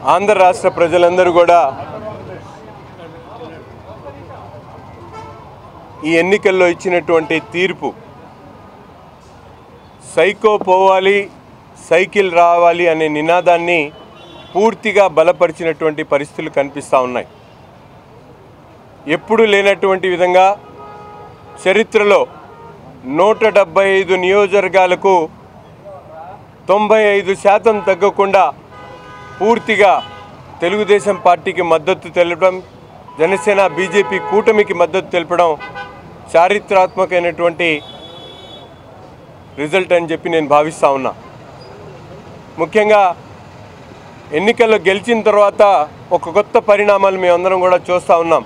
ఆంధ్ర రాష్ట్ర ప్రజలందరూ కూడా ఈ ఎన్నికల్లో ఇచ్చినటువంటి తీర్పు సైకో పోవాలి సైకిల్ రావాలి అనే నినాదాన్ని పూర్తిగా బలపరిచినటువంటి పరిస్థితులు కనిపిస్తూ ఉన్నాయి ఎప్పుడు లేనటువంటి విధంగా చరిత్రలో నూట డెబ్బై ఐదు నియోజకవర్గాలకు తొంభై ఐదు శాతం తగ్గకుండా పూర్తిగా తెలుగుదేశం పార్టీకి మద్దతు తెలపడం జనసేన బీజేపీ కూటమికి మద్దతు తెలపడం చారిత్రాత్మకమైనటువంటి రిజల్ట్ అని చెప్పి నేను భావిస్తూ ఉన్నా ముఖ్యంగా ఎన్నికల్లో గెలిచిన తర్వాత ఒక కొత్త పరిణామాలు మేమందరం కూడా చూస్తూ ఉన్నాం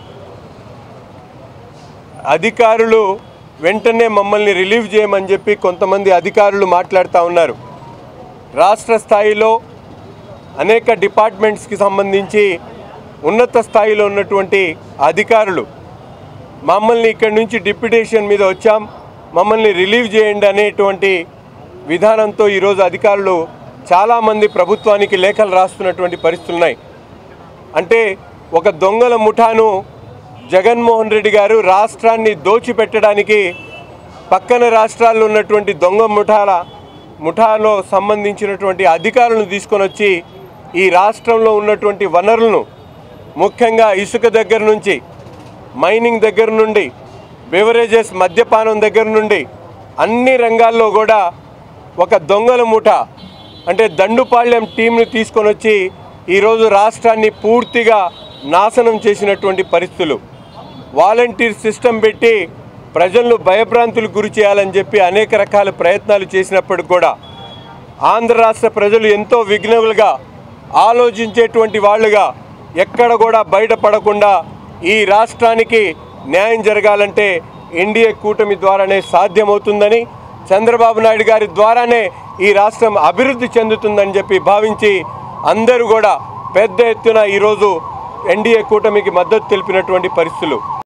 అధికారులు వెంటనే మమ్మల్ని రిలీవ్ చేయమని చెప్పి కొంతమంది అధికారులు మాట్లాడుతూ ఉన్నారు రాష్ట్ర స్థాయిలో అనేక డిపార్ట్మెంట్స్కి సంబంధించి ఉన్నత స్థాయిలో ఉన్నటువంటి అధికారులు మమ్మల్ని ఇక్కడి నుంచి డిప్యుటేషన్ మీద వచ్చాం మమ్మల్ని రిలీవ్ చేయండి అనేటువంటి విధానంతో ఈరోజు అధికారులు చాలామంది ప్రభుత్వానికి లేఖలు రాస్తున్నటువంటి పరిస్థితులు ఉన్నాయి అంటే ఒక దొంగల ముఠాను జగన్మోహన్ రెడ్డి గారు రాష్ట్రాన్ని దోచిపెట్టడానికి పక్కన రాష్ట్రాల్లో ఉన్నటువంటి దొంగ ముఠాల ముఠాలో సంబంధించినటువంటి అధికారులను తీసుకొని వచ్చి ఈ రాష్ట్రంలో ఉన్నటువంటి వనరులను ముఖ్యంగా ఇసుక దగ్గర నుంచి మైనింగ్ దగ్గర నుండి బెవరేజెస్ మద్యపానం దగ్గర నుండి అన్ని రంగాల్లో కూడా ఒక దొంగల ముఠ అంటే దండుపాళ్యం టీంను తీసుకొని వచ్చి ఈరోజు రాష్ట్రాన్ని పూర్తిగా నాశనం చేసినటువంటి పరిస్థితులు వాలంటీర్ సిస్టమ్ పెట్టి ప్రజలను భయభ్రాంతులకు గురి చేయాలని చెప్పి అనేక రకాల ప్రయత్నాలు చేసినప్పటికి కూడా ఆంధ్ర రాష్ట్ర ప్రజలు ఎంతో విఘ్నములుగా ఆలోచించేటువంటి వాళ్ళుగా ఎక్కడ కూడా బయటపడకుండా ఈ రాష్ట్రానికి న్యాయం జరగాలంటే ఎన్డీఏ కూటమి ద్వారానే సాధ్యమవుతుందని చంద్రబాబు నాయుడు గారి ద్వారానే ఈ రాష్ట్రం అభివృద్ధి చెందుతుందని చెప్పి భావించి అందరూ కూడా పెద్ద ఎత్తున ఈరోజు ఎన్డీఏ కూటమికి మద్దతు తెలిపినటువంటి పరిస్థితులు